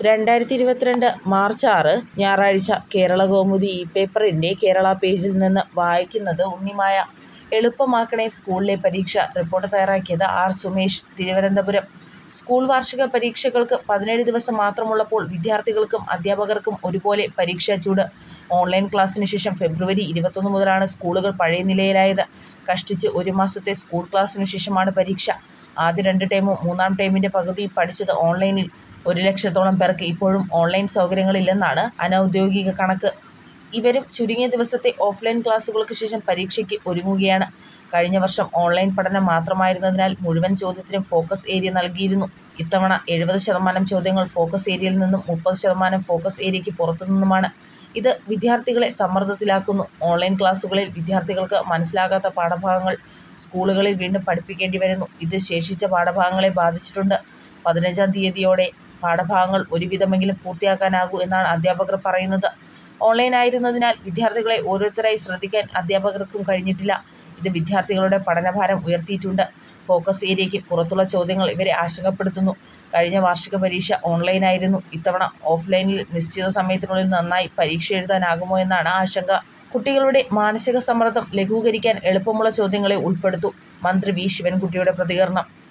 രണ്ടായിരത്തി ഇരുപത്തിരണ്ട് മാർച്ച് ആറ് ഞായറാഴ്ച കേരളകൗമുദി ഈ പേപ്പറിൻ്റെ കേരള പേജിൽ നിന്ന് വായിക്കുന്നത് ഉണ്ണിമായ. എളുപ്പമാക്കണേ സ്കൂളിലെ പരീക്ഷ റിപ്പോർട്ട് തയ്യാറാക്കിയത് ആർ. സുമേഷ്, തിരുവനന്തപുരം സ്കൂൾ വാർഷിക പരീക്ഷകൾക്ക് പതിനേഴ് ദിവസം മാത്രമുള്ളപ്പോൾ വിദ്യാർത്ഥികൾക്കും അധ്യാപകർക്കും ഒരുപോലെ പരീക്ഷാച്ചൂട്. ഓൺലൈൻ ക്ലാസിനു ശേഷം ഫെബ്രുവരി ഇരുപത്തൊന്ന് മുതലാണ് സ്കൂളുകൾ പഴയ നിലയിലായത്. കഷ്ടിച്ച് ഒരു മാസത്തെ സ്കൂൾ ക്ലാസിനു ശേഷമാണ് പരീക്ഷ. ആദ്യ രണ്ട് ടേമും മൂന്നാം ടേമിൻ്റെ പകുതിയും പഠിച്ചത് ഓൺലൈനിൽ. ഒരു ലക്ഷത്തോളം പേർക്ക് ഇപ്പോഴും ഓൺലൈൻ സൗകര്യങ്ങളില്ലെന്നാണ് അനൗദ്യോഗിക കണക്ക്. ഇവരും ചുരുങ്ങിയ ദിവസത്തെ ഓഫ്ലൈൻ ക്ലാസുകൾക്ക് ശേഷം പരീക്ഷയ്ക്ക് ഒരുങ്ങുകയാണ്. കഴിഞ്ഞ വർഷം ഓൺലൈൻ പഠനം മാത്രമായിരുന്നതിനാൽ മുഴുവൻ ചോദ്യത്തിനും ഫോക്കസ് ഏരിയ നൽകിയിരുന്നു. ഇത്തവണ എഴുപത് ശതമാനം ചോദ്യങ്ങൾ ഫോക്കസ് ഏരിയയിൽ നിന്നും മുപ്പത് ശതമാനം ഫോക്കസ് ഏരിയയ്ക്ക് പുറത്തുനിന്നുമാണ്. ഇത് വിദ്യാർത്ഥികളെ സമ്മർദ്ദത്തിലാക്കുന്നു. ഓൺലൈൻ ക്ലാസുകളിൽ വിദ്യാർത്ഥികൾക്ക് മനസ്സിലാകാത്ത പാഠഭാഗങ്ങൾ സ്കൂളുകളിൽ വീണ്ടും പഠിപ്പിക്കേണ്ടി വരുന്നു. ഇത് ശേഷിച്ച പാഠഭാഗങ്ങളെ ബാധിച്ചിട്ടുണ്ട്. പതിനഞ്ചാം തീയതിയോടെ പാഠഭാഗങ്ങൾ ഒരു വിധമെങ്കിലും പൂർത്തിയാക്കാനാകൂ എന്നാണ് അധ്യാപകർ പറയുന്നത്. ഓൺലൈനായിരുന്നതിനാൽ വിദ്യാർത്ഥികളെ ഓരോരുത്തരായി ശ്രദ്ധിക്കാൻ അധ്യാപകർക്കും കഴിഞ്ഞിട്ടില്ല. ഇത് വിദ്യാർത്ഥികളുടെ പഠനഭാരം ഉയർത്തിയിട്ടുണ്ട്. ഫോക്കസ് ഏരിയയ്ക്ക് പുറത്തുള്ള ചോദ്യങ്ങൾ ഇവരെ ആശങ്കപ്പെടുത്തുന്നു. കഴിഞ്ഞ വാർഷിക പരീക്ഷ ഓൺലൈനായിരുന്നു. ഇത്തവണ ഓഫ്ലൈനിൽ നിശ്ചിത സമയത്തിനുള്ളിൽ നന്നായി പരീക്ഷ എഴുതാനാകുമോയെന്നാണ് ആശങ്ക. കുട്ടികളുടെ മാനസിക സമ്മർദ്ദം ലഘൂകരിക്കാൻ എളുപ്പമുള്ള ചോദ്യങ്ങളെ ഉൾപ്പെടുത്തൂ. മന്ത്രി വി. ശിവൻകുട്ടിയുടെ പ്രതികരണം.